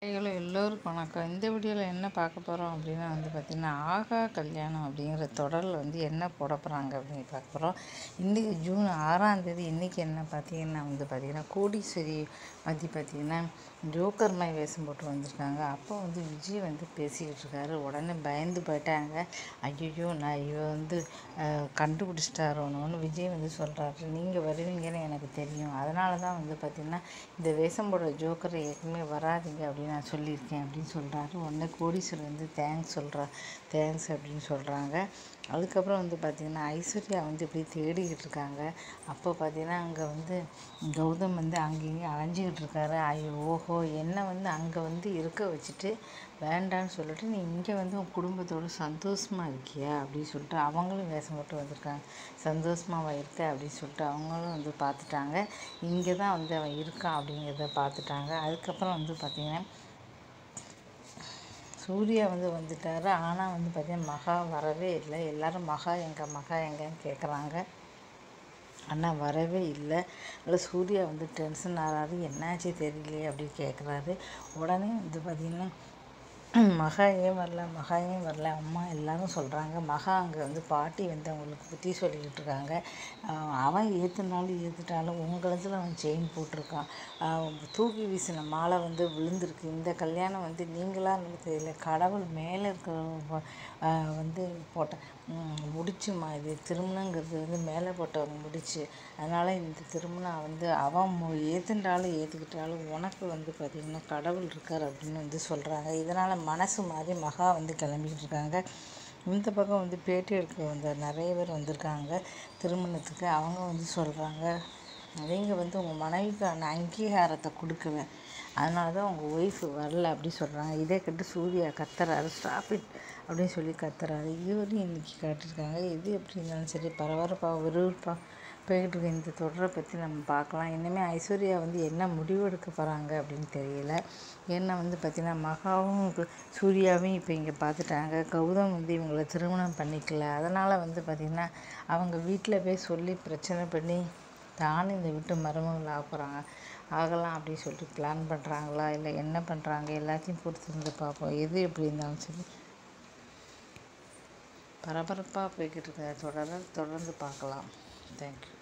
hello எல்லோருக்கும் வணக்கம் இந்த வீடியோவில் என்ன பார்க்க போகிறோம் அப்படின்னா வந்து பார்த்திங்கன்னா ஆகா கல்யாணம் அப்படிங்கிற தொடரில் வந்து என்ன போட போகிறாங்க அப்படின்னு பார்க்க போகிறோம் இன்றைக்கி ஜூன் ஆறாம் தேதி இன்றைக்கி என்ன பார்த்தீங்கன்னா வந்து பார்த்திங்கன்னா கோடீஸ்வரி பற்றி பார்த்திங்கன்னா ஜோக்கர் மாதிரி வேஷம் போட்டு வந்திருக்காங்க அப்போ வந்து விஜய் வந்து பேசிக்கிட்டு இருக்காரு உடனே பயந்து போயிட்டாங்க ஐயோ நான் இவ வந்து அஹ், கண்டுபிடிச்சிட்டாரோன்னு விஜய் வந்து சொல்கிறாரு நீங்கள் வருவீங்கன்னு எனக்கு தெரியும் அதனால தான் வந்து பார்த்திங்கன்னா இந்த வேஷம் போடுற ஜோக்கர் ஏற்கனவே வராதீங்க அப்படின்னு நான் சொல்லியிருக்கேன் அப்படின்னு சொல்கிறாரு உடனே கோடீஸ்வரர் வந்து தேங்க்ஸ் சொல்கிறா தேங்க்ஸ் அப்படின்னு சொல்கிறாங்க அதுக்கப்புறம் வந்து பார்த்திங்கன்னா ஐஸ்வர்யா வந்து இப்படி தேடிக்கிட்டு இருக்காங்க அப்போ பார்த்திங்கன்னா அங்கே வந்து கௌதம் வந்து அங்கேயும் அலைஞ்சிக்கிட்டு இருக்காரு ஐயோ ஓஹோ என்னை வந்து அங்கே வந்து இருக்க வச்சுட்டு வேண்டான்னு சொல்லிட்டு நீ இங்கே வந்து உன் குடும்பத்தோடு சந்தோஷமாக இருக்கியா அப்படின்னு சொல்லிட்டு அவங்களும் வேஷம் போட்டு வந்திருக்காங்க சந்தோஷமாக இருக்க அப்படின்னு சொல்லிட்டு அவங்களும் வந்து பார்த்துட்டாங்க இங்கே தான் வந்து அவன் இருக்கான் அப்படிங்கிறத பார்த்துட்டாங்க அதுக்கப்புறம் வந்து பார்த்திங்கன்னா சூர்யா வந்து வந்துட்டாரு ஆனால் வந்து பார்த்தீங்கன்னா மகா வரவே இல்லை எல்லாரும் மகா எங்க மகா எங்கன்னு கேட்குறாங்க ஆனால் வரவே இல்லை அதில் சூர்யா வந்து டென்ஷன் ஆகிறாரு என்னாச்சு தெரியலையே அப்படின்னு கேட்குறாரு உடனே வந்து பார்த்திங்கன்னா மகா ஏன் வரல மகா ஏன் வரல அம்மா எல்லாரும் சொல்கிறாங்க மகா அங்கே வந்து பாட்டி வந்து அவங்களுக்கு புத்தி சொல்லிக்கிட்டு இருக்காங்க ஆஹ் அவன் ஏற்றுனாலும் ஏற்றுட்டாலும் உங்களதுல அவன் செயின் போட்டிருக்கான் ஆஹ் தூக்கி வீசின மாலை வந்து விழுந்திருக்கு இந்த கல்யாணம் வந்து நீங்களாக நடத்தது இல்லை கடவுள் மேலே இருக்கிற ஆஹ் வந்து போட்ட ம், முடிச்சுமா இது திருமணங்கிறது வந்து மேலே போட்டவங்க முடிச்சு அதனால் இந்த திருமணம் வந்து அவன் மு- ஏத்துண்டாலும் ஏற்றுக்கிட்டாலும் உனக்கு வந்து பார்த்திங்கன்னா கடவுள் இருக்கார் அப்படின்னு வந்து சொல்கிறாங்க இதனால் மனசு மாதிரி மகா வந்து கிளம்பிக்கிட்டு இருக்காங்க இந்த பக்கம் வந்து பேட்டி எடுக்க வந்த நிறைய பேர் வந்திருக்காங்க திருமணத்துக்கு அவங்க வந்து சொல்கிறாங்க நீங்கள் வந்து உங்கள் மனைவிக்கான அங்கீகாரத்தை கொடுக்கல அதனால தான் உங்கள் ஒய்ஃப் வரல அப்படி சொல்கிறாங்க இதே கேட்டு சூர்யா கத்துறாரு ஸ்டாப் இட் அப்படின்னு சொல்லி கத்துறாரு இவரும் இன்னைக்கு காட்டியிருக்காங்க எது எப்படி இருந்தாலும் சரி பரபரப்பா விறுவிறுப்பா போய்கிட்டு இருக்க இந்த தொடரை பற்றி நம்ம பார்க்கலாம் இனிமேல் ஐஸ்வர்யா வந்து என்ன முடிவு எடுக்க போகிறாங்க அப்படின்னு தெரியல ஏன்னா வந்து பார்த்திங்கன்னா மகாவும் கு- சூர்யாவையும் இப்போ இங்கே பார்த்துட்டாங்க கௌதம் வந்து இவங்களை திருமணம் பண்ணிக்கல அதனால் வந்து பார்த்திங்கன்னா அவங்க வீட்டில் போய் சொல்லி பிரச்சனை பண்ணி தானும் இந்த வீட்டு மருமகள் ஆக போகிறாங்க ஆகலாம் அப்படின்னு சொல்லிட்டு பிளான் பண்ணுறாங்களா இல்லை என்ன பண்ணுறாங்க எல்லாத்தையும் பொறுத்து இருந்து பார்ப்போம் எது எப்படி இருந்தாலும் சரி பரபரப்பாக போய்கிட்டு இருக்க தொடர தொடர்ந்து பார்க்கலாம் தேங்க்யூ